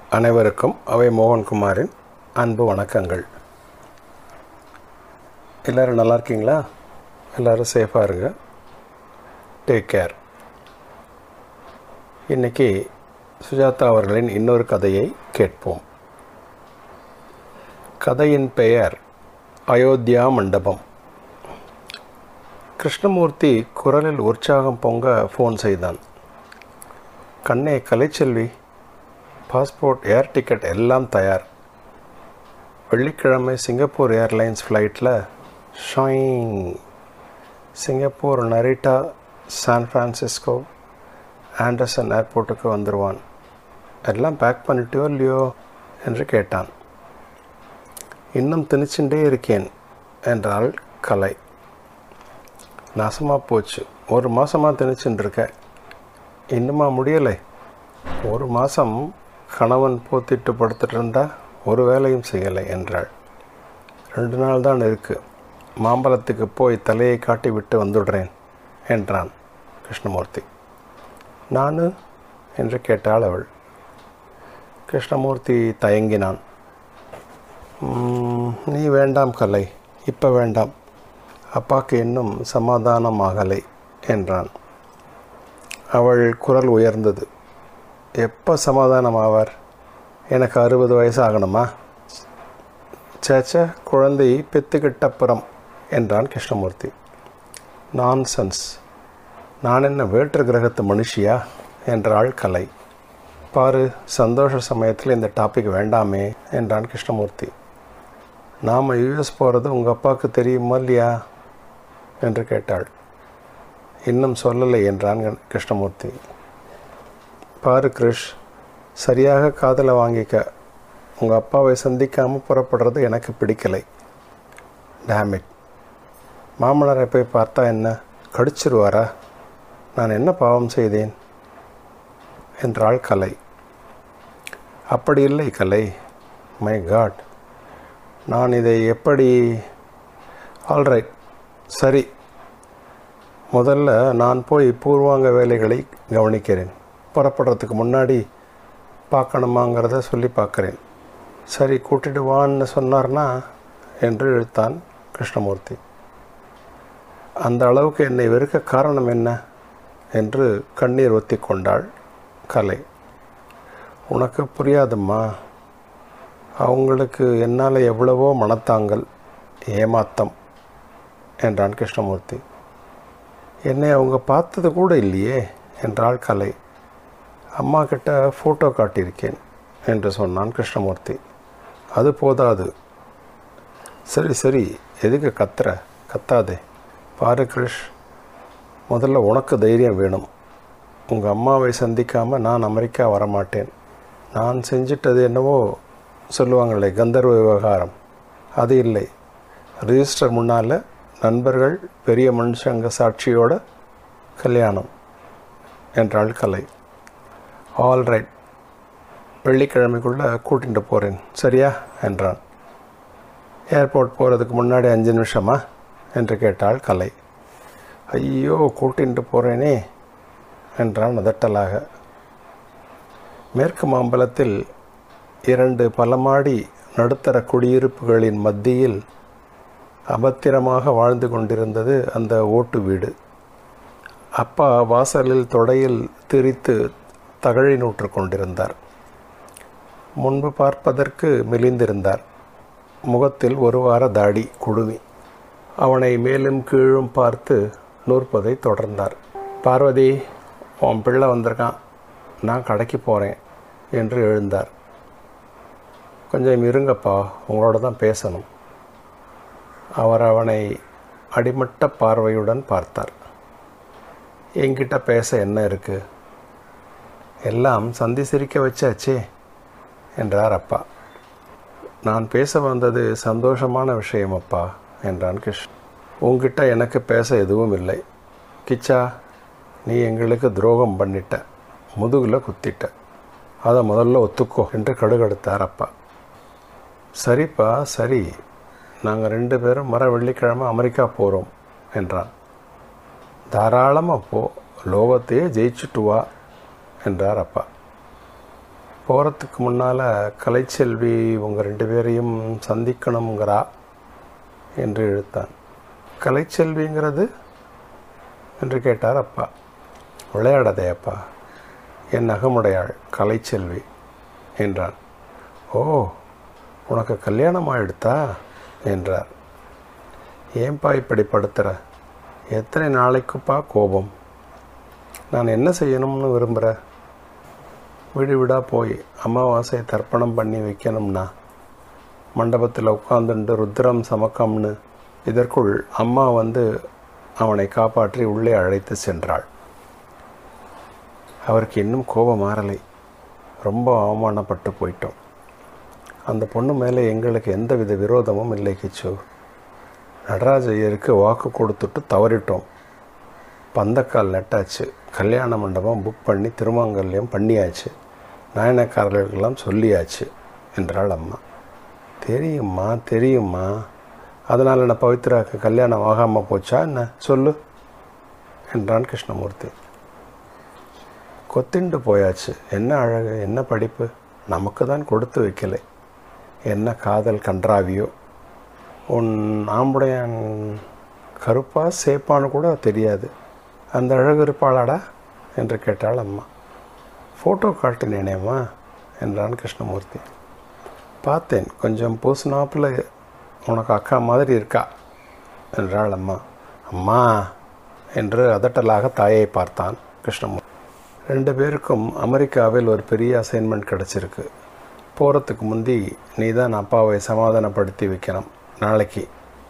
அனைவருக்கும் அவை மோகன்குமாரின் அன்பு வணக்கங்கள் எல்லோரும் நல்லா இருக்கீங்களா எல்லோரும் சேஃபாக இருங்க டேக் கேர் இன்றைக்கி சுஜாதா அவர்களின் இன்னொரு கதையை கேட்போம் கதையின் பெயர் அயோத்தியா மண்டபம் கிருஷ்ணமூர்த்தி குரலில் உற்சாகம் பொங்க ஃபோன் செய்தான் கண்ணே கலைச்செல்வி பாஸ்போர்ட் ஏர் டிக்கெட் எல்லாம் தயார் வெள்ளிக்கிழமை சிங்கப்பூர் ஏர்லைன்ஸ் ஃப்ளைட்டில் ஷாயிங் Singapore Narita San Francisco Anderson ஏர்போர்ட்டுக்கு வந்துடுவான் எல்லாம் பேக் பண்ணிட்டியோ இல்லையோ என்று கேட்டான் இன்னும் திணிச்சுட்டே இருக்கேன் என்றாள் கலை நாசமாக போச்சு ஒரு மாதமாக திணிச்சுட்டு இருக்க இன்னுமா முடியலை ஒரு மாதம் கணவன் போத்திட்டு படுத்துட்டு இருந்தா ஒரு வேலையும் செய்யலை என்றாள் ரெண்டு நாள் தான் இருக்கு மாம்பழத்துக்கு போய் தலையை காட்டி விட்டு வந்துடுறேன் என்றான் கிருஷ்ணமூர்த்தி நான் என்று கேட்டாள் அவள் கிருஷ்ணமூர்த்தி தயங்கினான் "ம், நீ வேண்டாம் கலை இப்போ வேண்டாம் அப்பாக்கு இன்னும் சமாதானமாகலை என்றான் அவள் குரல் உயர்ந்தது எப்போ சமாதானம் ஆவார் எனக்கு அறுபது வயசு ஆகணுமா சேச்ச குழந்தை பெத்துக்கிட்டப்புறம் என்றான் கிருஷ்ணமூர்த்தி நான்சென்ஸ் நான் என்ன வேற்று கிரகத்து மனுஷியா என்றாள் கலை பாரு சந்தோஷ சமயத்தில் இந்த டாபிக் வேண்டாமே என்றான் கிருஷ்ணமூர்த்தி நாம் யூஎஸ் போகிறது உங்கள் அப்பாவுக்கு தெரியுமா இல்லையா என்று கேட்டாள் இன்னும் சொல்லலை என்றான் கிருஷ்ணமூர்த்தி பாரு கிருஷ் சரியாக காதலை வாங்கிக்க உங்கள் அப்பாவை சந்திக்காமல் புறப்படுறது எனக்கு பிடிக்கலை டேமிட் மாமனாரை போய் பார்த்தா என்ன கடிச்சிருவாரா நான் என்ன பாவம் செய்தேன் என்றாள் கலை அப்படி இல்லை கலை மை காட் நான் இதை எப்படி ஆல்ரைட் சரி முதல்ல நான் போய் பூர்வாங்க வேலைகளை கவனிக்கிறேன் புறப்படுறதுக்கு முன்னாடி பார்க்கணுமாங்கிறத சொல்லி பார்க்குறேன் சரி கூட்டிட்டு வான்னு சொன்னார்னா என்று இழுத்தான் கிருஷ்ணமூர்த்தி அந்த அளவுக்கு என்னை வெறுக்க காரணம் என்ன என்று கண்ணீர் ஒத்தி கொண்டாள் கலை உனக்கு புரியாதும்மா அவங்களுக்கு என்னால் எவ்வளவோ மனத்தாங்கல் ஏமாத்தம் என்றான் கிருஷ்ணமூர்த்தி என்னை அவங்க பார்த்தது கூட இல்லையே என்றாள் கலை அம்மா கிட்ட ஃபோட்டோ காட்டியிருக்கேன் என்று சொன்னான் கிருஷ்ணமூர்த்தி அது போதாது சரி சரி எதுக்கு கத்துற கத்தாதே பாரு கிருஷ் முதல்ல உனக்கு தைரியம் வேணும் உங்கள் அம்மாவை சந்திக்காமல் நான் அமெரிக்கா வரமாட்டேன் நான் செஞ்சிட்டது என்னவோ சொல்லுவாங்களே கந்தர்வ விவகாரம் அது இல்லை ரிஜிஸ்டர் முன்னால் நண்பர்கள் பெரிய மனுஷங்க சாட்சியோட கல்யாணம் என்றாள் கலை ஆல் ரைட் வெள்ளிக்கிழமைக்குள்ளே கூட்டிகிட்டு போகிறேன் சரியா என்றான் ஏர்போர்ட் போகிறதுக்கு முன்னாடி அஞ்சு நிமிஷமா என்று கேட்டாள் கலை ஐயோ கூட்டிகிட்டு போகிறேனே என்றான் அதட்டலாக மேற்கு மாம்பலத்தில் இரண்டு பலமாடி நடுத்தர குடியிருப்புகளின் மத்தியில் அபத்திரமாக வாழ்ந்து கொண்டிருந்தது அந்த ஓட்டு வீடு அப்பா வாசலில் தொடையில் திரித்து தகழி நூற்று கொண்டிருந்தார் முன்பு பார்ப்பதற்கு மெலிந்திருந்தார் முகத்தில் ஒரு வார தாடி குடுமி அவனை மேலும் கீழும் பார்த்து நூற்பதை தொடர்ந்தார் பார்வதி உன் பிள்ளை வந்திருக்கான் நான் கடைக்கு போகிறேன் என்று எழுந்தார் கொஞ்சம் இருங்கப்பா உங்களோட தான் பேசணும் அவர் அவனை அடிமட்ட பார்வையுடன் பார்த்தார் என்கிட்ட பேச என்ன இருக்கு எல்லாம் சந்தி சிரிக்க வச்சாச்சே என்றார் அப்பா நான் பேச வந்தது சந்தோஷமான விஷயம் அப்பா என்றான் கிருஷ் உங்ககிட்ட எனக்கு பேச எதுவும் இல்லை கிச்சா நீ எங்களுக்கு துரோகம் பண்ணிட்ட முதுகில் குத்திட்ட அதை முதல்ல ஒத்துக்கோ என்று கடுகடுத்தார் அப்பா சரிப்பா சரி நாங்கள் ரெண்டு பேரும் மர வெள்ளிக்கிழமை அமெரிக்கா போகிறோம் என்றான் தாராளமாக போ லோகத்தையே ஜெயிச்சுட்டு வா என்றார் அப்பா போகிறதுக்கு முன்னால் கலைச்செல்வி உங்கள் ரெண்டு பேரையும் சந்திக்கணுங்கிறா என்று இழுத்தான் கலைச்செல்விங்கிறது என்று கேட்டார் அப்பா விளையாடாதே அப்பா என் நகமுடையாள் கலைச்செல்வி என்றான் ஓ உனக்கு கல்யாணம் ஆயிடுத்தா என்றார் ஏன்பா இப்படி படுத்துற எத்தனை நாளைக்குப்பா கோபம் நான் என்ன செய்யணும்னு விரும்புகிற வீடு வீடாக போய் அமாவாசை தர்ப்பணம் பண்ணி வைக்கணும்னா மண்டபத்தில் உட்காந்துண்டு ருத்ரம் சமக்கம்னு இதற்குள் அம்மா வந்து அவனை காப்பாற்றி உள்ளே அழைத்து சென்றாள் அவருக்கு இன்னும் கோபம் மாறலை ரொம்ப அவமானப்பட்டு போயிட்டோம் அந்த பொண்ணு மேலே எங்களுக்கு எந்தவித விரோதமும் இல்லை கிச்சு நடராஜ ஐயருக்கு வாக்கு கொடுத்துட்டு தவறிட்டோம் பந்தக்கால் நட்டாச்சு கல்யாண மண்டபம் புக் பண்ணி திருமங்கல்யம் பண்ணியாச்சு நாயனக்காரர்களுக்கெல்லாம் சொல்லியாச்சு என்றாள் அம்மா தெரியும்மா தெரியும்மா அதனால் என்ன பவித்ராக்கு கல்யாணம் ஆகாமல் போச்சா என்ன சொல்லு என்றான் கிருஷ்ணமூர்த்தி கொத்திண்டு போயாச்சு என்ன அழகு என்ன படிப்பு நமக்கு தான் கொடுத்து வைக்கலை என்ன காதல் கன்றாவியோ உன் ஆம்புடையான் கருப்பா சேப்பான்னு கூட தெரியாது அந்த அழகு இருப்பாளாடா என்று கேட்டாள் அம்மா ஃபோட்டோ காட்டினேனேம்மா என்றான் கிருஷ்ணமூர்த்தி பார்த்தேன் கொஞ்சம் பூசினாப்பில் உனக்கு அக்கா மாதிரி இருக்கா என்றாள் அம்மா அம்மா என்று அதட்டலாக தாயை பார்த்தான் கிருஷ்ணமூர்த்தி ரெண்டு பேருக்கும் அமெரிக்காவில் ஒரு பெரிய அசைன்மெண்ட் கிடச்சிருக்கு போகிறதுக்கு முந்தி நீ தான் அப்பாவை சமாதானப்படுத்தி வைக்கணும் நாளைக்கு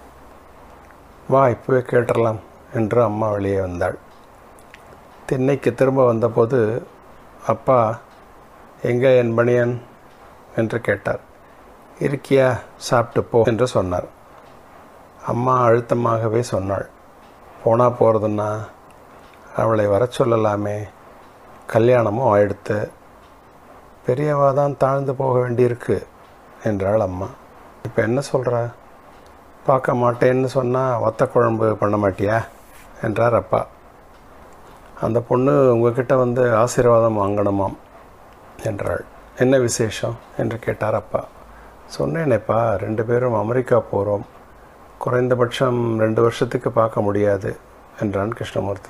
வா இப்போவே கேட்டுடலாம் என்று அம்மா வெளியே வந்தாள் திண்ணைக்கு திரும்ப வந்தபோது அப்பா எங்கே என் பணியன் என்று கேட்டார் இருக்கியா சாப்பிட்டு போ என்று சொன்னார் அம்மா அழுத்தமாகவே சொன்னாள் போனால் போகிறதுன்னா அவளை வர சொல்லலாமே கல்யாணமும் ஆயிடுத்து பெரியவா தான் தாழ்ந்து போக வேண்டியிருக்கு என்றாள் அம்மா இப்போ என்ன சொல்கிற பார்க்க மாட்டேன்னு சொன்னால் வத்த குழம்பு பண்ண மாட்டியா என்றார் அப்பா அந்த பொண்ணு உங்ககிட்ட வந்து ஆசீர்வாதம் வாங்கணுமாம் என்றாள் என்ன விசேஷம் என்று கேட்டார் அப்பா சொன்னேனேப்பா ரெண்டு பேரும் அமெரிக்கா போகிறோம் குறைந்தபட்சம் ரெண்டு வருஷத்துக்கு பார்க்க முடியாது என்றான் கிருஷ்ணமூர்த்தி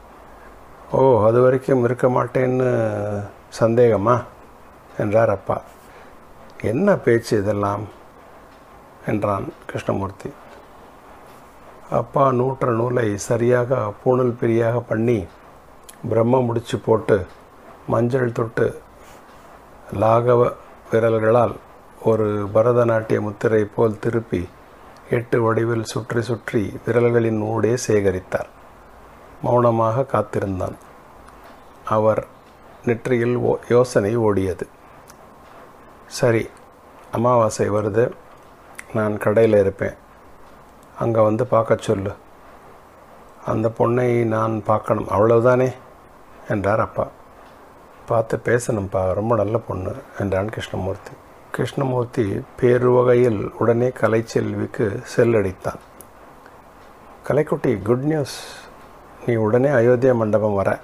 ஓ அது வரைக்கும் இருக்க மாட்டேன்னு சந்தேகமா என்றார் அப்பா என்ன பேச்சு இதெல்லாம் என்றான் கிருஷ்ணமூர்த்தி அப்பா நூற்ற நூலை சரியாக பூணல் பிரியாக பண்ணி பிரம்ம முடிச்சு போட்டு மஞ்சள் தொட்டு லாகவ விரல்களால் ஒரு பரதநாட்டிய முத்திரை போல் திருப்பி எட்டு வடிவில் சுற்றி சுற்றி விரல்களின் ஊடே சேகரித்தார் மௌனமாக காத்திருந்தான் அவர் நெற்றியில் ஓ யோசனை ஓடியது சரி அமாவாசை வருது நான் கடையில் இருப்பேன் அங்கே வந்து பார்க்க சொல்லு அந்த பொண்ணை நான் பார்க்கணும் அவ்வளவுதானே என்றார் அப்பா பார்த்து பேசணும்ப்பா ரொம்ப நல்ல பொண்ணு என்றான் கிருஷ்ணமூர்த்தி கிருஷ்ணமூர்த்தி பேருவகையில் உடனே கலைச்செல்விக்கு செல்லடித்தான் கலைக்குட்டி குட் நியூஸ் நீ உடனே அயோத்தியா மண்டபம் வர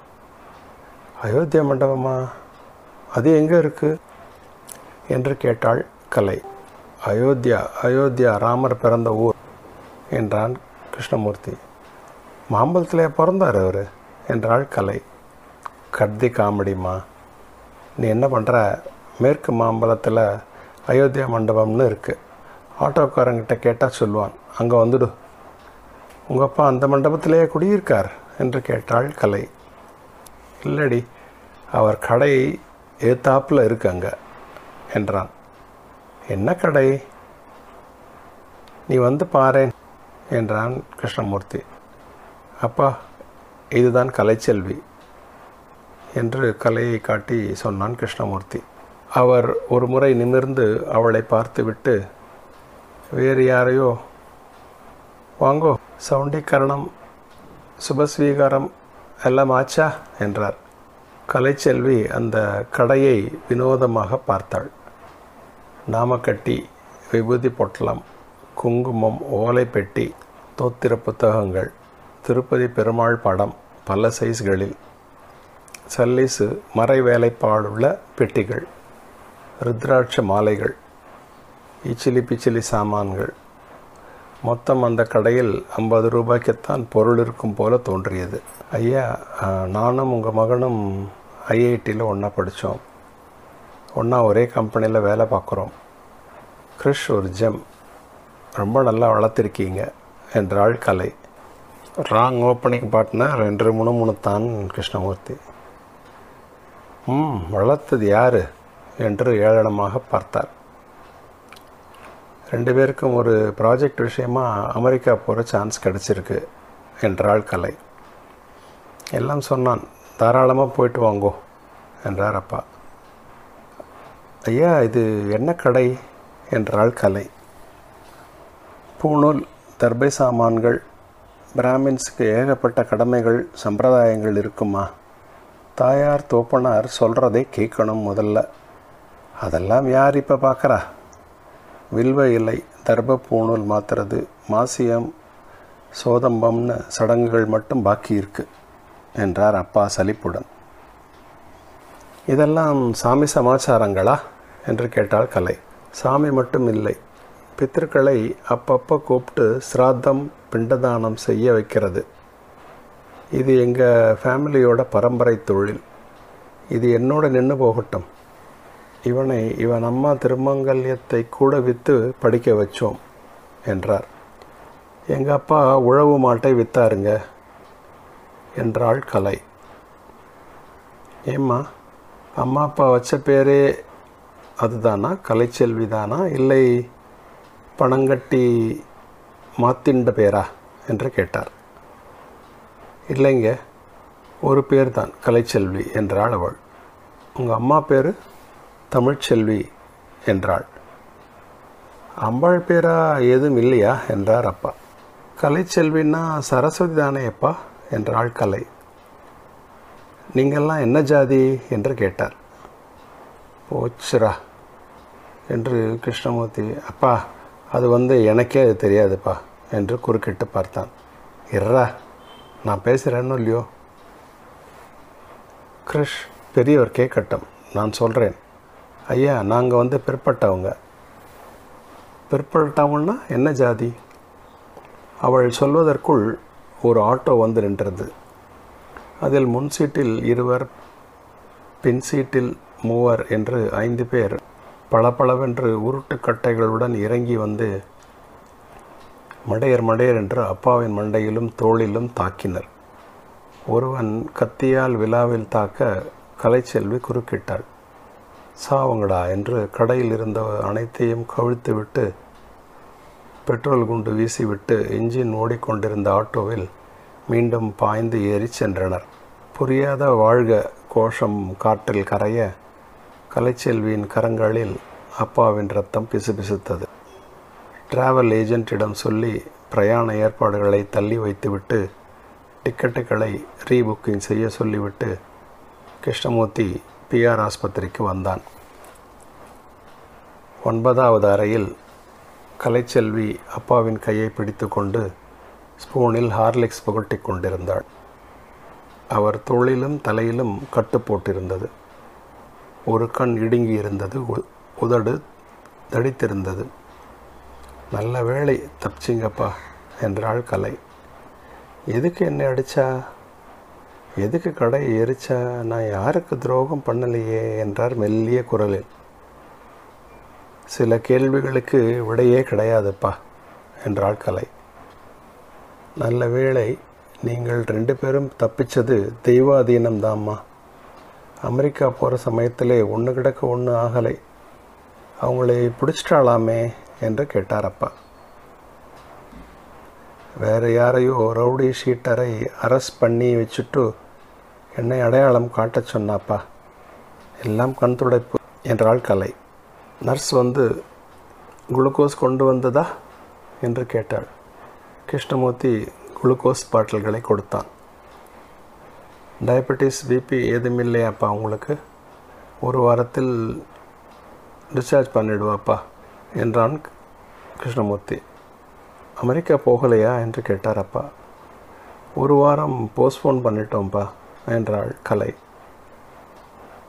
அயோத்தியா மண்டபமா அது எங்கே இருக்குது என்று கேட்டாள் கலை அயோத்தியா அயோத்தியா ராமர் பிறந்த ஊர் என்றான் கிருஷ்ணமூர்த்தி மாம்பழத்திலே பிறந்தார் அவர் என்றாள் கலை கர்தி காமெடிமா நீ என்ன பண்ணுற மேற்கு மாம்பழத்தில் அயோத்தியா மண்டபம்னு இருக்குது ஆட்டோக்காரங்கிட்ட கேட்டால் சொல்லுவான் அங்கே வந்துடு உங்கள் அப்பா அந்த மண்டபத்திலேயே குடியிருக்கார் என்று கேட்டாள் கலை இல்லடி அவர் கடை ஏத்தாப்பில் இருக்கு அங்கே என்றான் என்ன கடை நீ வந்து பாரேன் என்றான் கிருஷ்ணமூர்த்தி அப்பா இதுதான் கலைச்செல்வி என்று கலையை காட்டி சொன்னான் கிருஷ்ணமூர்த்தி அவர் ஒரு முறை நிமிர்ந்து அவளை பார்த்துவிட்டு வேறு யாரையோ வாங்கோ சவுண்டீகரணம் சுபஸ்வீகாரம் எல்லாம் ஆச்சா என்றார் கலைச்செல்வி அந்த கடையை வினோதமாக பார்த்தாள் நாமக்கட்டி விபூதி பொட்டலம் குங்குமம் ஓலை பெட்டி தோத்திர புத்தகங்கள் திருப்பதி பெருமாள் படம் பல சைஸ்களில் சல்லிசு மறை வேலைப்பாடுள்ள பெட்டிகள் ருத்ராட்ச மாலைகள் இச்சிலி பிச்சிலி சாமான்கள் மொத்தம் அந்த கடையில் ஐம்பது ரூபாய்க்குத்தான் பொருள் இருக்கும் போல தோன்றியது ஐயா நானும் உங்கள் மகனும் ஐஐடியில் ஒன்றா படித்தோம் ஒன்றா ஒரே கம்பெனியில் வேலை பார்க்குறோம் கிறிஷ் ஒரு ஜெம் ரொம்ப நல்லா வளர்த்துருக்கீங்க என்றாள் கலை ராங் ஓப்பனிங் பார்ட்னர் ரெண்டு மூணு மூணு தான் கிருஷ்ணமூர்த்தி ம் வளர்த்தது யார் என்று ஏளனமாக பார்த்தார் ரெண்டு பேருக்கும் ஒரு ப்ராஜெக்ட் விஷயமா அமெரிக்கா போகிற சான்ஸ் கிடச்சிருக்கு என்றாள் கலை எல்லாம் சொன்னான் தாராளமாக போயிட்டு வாங்கோ என்றார் அப்பா ஐயா இது என்ன கடை என்றாள் கலை பூணூல் தர்பை சாமான்கள் பிராமின்ஸுக்கு ஏகப்பட்ட கடமைகள் சம்பிரதாயங்கள் இருக்குமா தாயார் தோப்பனார் சொல்கிறதை கேட்கணும் முதல்ல அதெல்லாம் யார் இப்போ பார்க்குறா வில்வ இலை தர்ப பூணூல் மாத்துறது மாசியம் சோதம்பம்னு சடங்குகள் மட்டும் பாக்கி இருக்கு என்றார் அப்பா சலிப்புடன் இதெல்லாம் சாமி சமாச்சாரங்களா என்று கேட்டாள் கலை சாமி மட்டும் இல்லை பித்திருக்களை அப்பப்போ கூப்பிட்டு சிராத்தம் பிண்டதானம் செய்ய வைக்கிறது இது எங்கள் ஃபேமிலியோட பரம்பரை தொழில் இது என்னோட நின்று போகட்டும் இவனை இவன் அம்மா திருமங்கல்யத்தை கூட விற்று படிக்க வச்சோம் என்றார் எங்கள் அப்பா உழவு மாட்டை வித்தாருங்க என்றாள் கலை ஏம்மா அம்மா அப்பா வச்ச பேரே அதுதானா கலைச்செல்வி தானா இல்லை பணங்கட்டி மாத்திண்ட பேரா என்று கேட்டார் இல்லைங்க ஒரு பேர் தான் கலைச்செல்வி என்றாள் அவள் உங்கள் அம்மா பேர் தமிழ்ச்செல்வி என்றாள் அம்பாள் பேரா எதுவும் இல்லையா என்றார் அப்பா கலைச்செல்வின்னா சரஸ்வதி தானே அப்பா என்றாள் கலை நீங்கள்லாம் என்ன ஜாதி என்று கேட்டார் போச்சுரா என்று கிருஷ்ணமூர்த்தி அப்பா அது வந்து எனக்கே அது தெரியாதுப்பா என்று குறுக்கிட்டு பார்த்தான் இர்ரா நான் பேசுகிறேன்னு இல்லையோ கிருஷ் பெரியவர் கேட்கட்டும் நான் சொல்கிறேன் ஐயா நாங்கள் வந்து பிற்பட்டவங்க பிற்பட்டவங்கன்னா என்ன ஜாதி அவள் சொல்வதற்குள் ஒரு ஆட்டோ வந்து நின்றது அதில் முன் சீட்டில் இருவர் பின் சீட்டில் மூவர் என்று ஐந்து பேர் பளபளவென்று உருட்டுக்கட்டைகளுடன் இறங்கி வந்து மடையர் மடையர் என்று அப்பாவின் மண்டையிலும் தோளிலும் தாக்கினர் ஒருவன் கத்தியால் விழாவில் தாக்க கலைச்செல்வி குறுக்கிட்டாள் சாவுங்கடா என்று கடையில் இருந்த அனைத்தையும் கவிழ்த்து விட்டு பெட்ரோல் குண்டு வீசிவிட்டு இன்ஜின் ஓடிக்கொண்டிருந்த ஆட்டோவில் மீண்டும் பாய்ந்து ஏறி சென்றனர் புரியாத வாழ்க கோஷம் காற்றில் கரைய கலைச்செல்வியின் கரங்களில் அப்பாவின் ரத்தம் பிசுபிசுத்தது டிராவல் ஏஜென்ட்டிடம் சொல்லி பிரயாண ஏற்பாடுகளை தள்ளி வைத்துவிட்டு டிக்கெட்டுகளை ரீபுக்கிங் செய்ய சொல்லிவிட்டு கிருஷ்ணமூர்த்தி பிஆர் ஆஸ்பத்திரிக்கு வந்தான் ஒன்பதாவது அறையில் கலைச்செல்வி அப்பாவின் கையை பிடித்து கொண்டு ஸ்பூனில் ஹார்லிக்ஸ் புகட்டி கொண்டிருந்தாள் அவர் தோளிலும் தலையிலும் கட்டு போட்டிருந்தது ஒரு கண் இடுங்கி இருந்தது உதடு தடித்திருந்தது நல்ல வேலை தப்பிச்சிங்கப்பா என்றாள் கலை எதுக்கு என்னை அடித்தா எதுக்கு கடை எரிச்சா நான் யாருக்கு துரோகம் பண்ணலையே என்றார் மெல்லிய குரலில் சில கேள்விகளுக்கு விடையே கிடையாதுப்பா என்றாள் கலை நல்ல வேளை நீங்கள் ரெண்டு பேரும் தப்பிச்சது தெய்வாதீனம் தாம்மா அமெரிக்கா போகிற சமயத்திலே ஒன்று கிடக்க ஒன்று ஆகலை அவங்களை பிடிச்சிட்டாளாமே என்று கேட்டார் அப்பா வேறு யாரையோ ரவுடி ஷீட்டரை அரெஸ்ட் பண்ணி வச்சுட்டு என்னை அடையாளம் காட்டச் சொன்னாப்பா எல்லாம் கண் துடைப்பு என்றாள் கலை நர்ஸ் வந்து குளுக்கோஸ் கொண்டு வந்ததா என்று கேட்டாள் கிருஷ்ணமூர்த்தி குளுக்கோஸ் பாட்டில்களை கொடுத்தான் டயபெட்டிஸ் பிபி ஏதுமில்லையாப்பா உங்களுக்கு ஒரு வாரத்தில் டிஸ்சார்ஜ் பண்ணிடுவாப்பா என்றான் கிருஷ்ணமூர்த்தி அமெரிக்கா போகலையா என்று கேட்டார் அப்பா ஒரு வாரம் போஸ்ட்போன் பண்ணிட்டோம்ப்பா என்றாள் கலை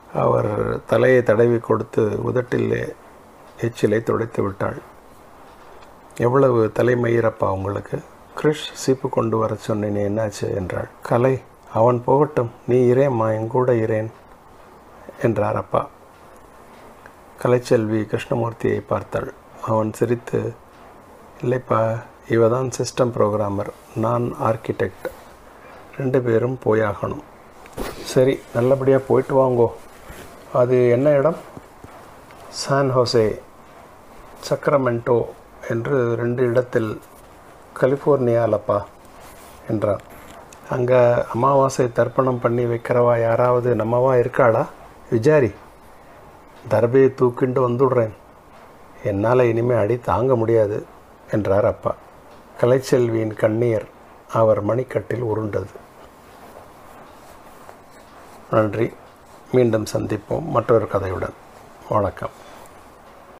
அவர் தலையை தடவி கொடுத்து உதட்டில் எச்சிலை துடைத்து விட்டாள் எவ்வளவு தலைமயிரப்பா உங்களுக்கு கிறிஷ் சீப்பு கொண்டு வர சொன்னேன் என்னாச்சு என்றாள் கலை அவன் போகட்டும் நீ இரேம்மா என் கூட இரேன் என்றார் அப்பா கலைச்செல்வி கிருஷ்ணமூர்த்தியை பார்த்தாள் அவன் சிரித்து இல்லைப்பா இவ தான் சிஸ்டம் ப்ரோக்ராமர் நான் ஆர்கிடெக்ட் ரெண்டு பேரும் போயாகணும் சரி நல்லபடியாக போயிட்டு வாங்கோ அது என்ன இடம் சான் ஹோசே சக்ரமெண்டோ என்று ரெண்டு இடத்தில் கலிஃபோர்னியாலப்பா என்றான் அங்கே அமாவாசை தர்ப்பணம் பண்ணி வைக்கிறவா யாராவது நம்மவா இருக்காளா விஜாரி தர்பையை தூக்கிண்டு வந்துடுறேன் என்னால் இனிமேல் அடி தாங்க முடியாது என்றார் அப்பா கலைச்செல்வியின் கண்ணீர் அவர் மணிக்கட்டில் உருண்டது நன்றி மீண்டும் சந்திப்போம் மற்றொரு கதையுடன் வணக்கம்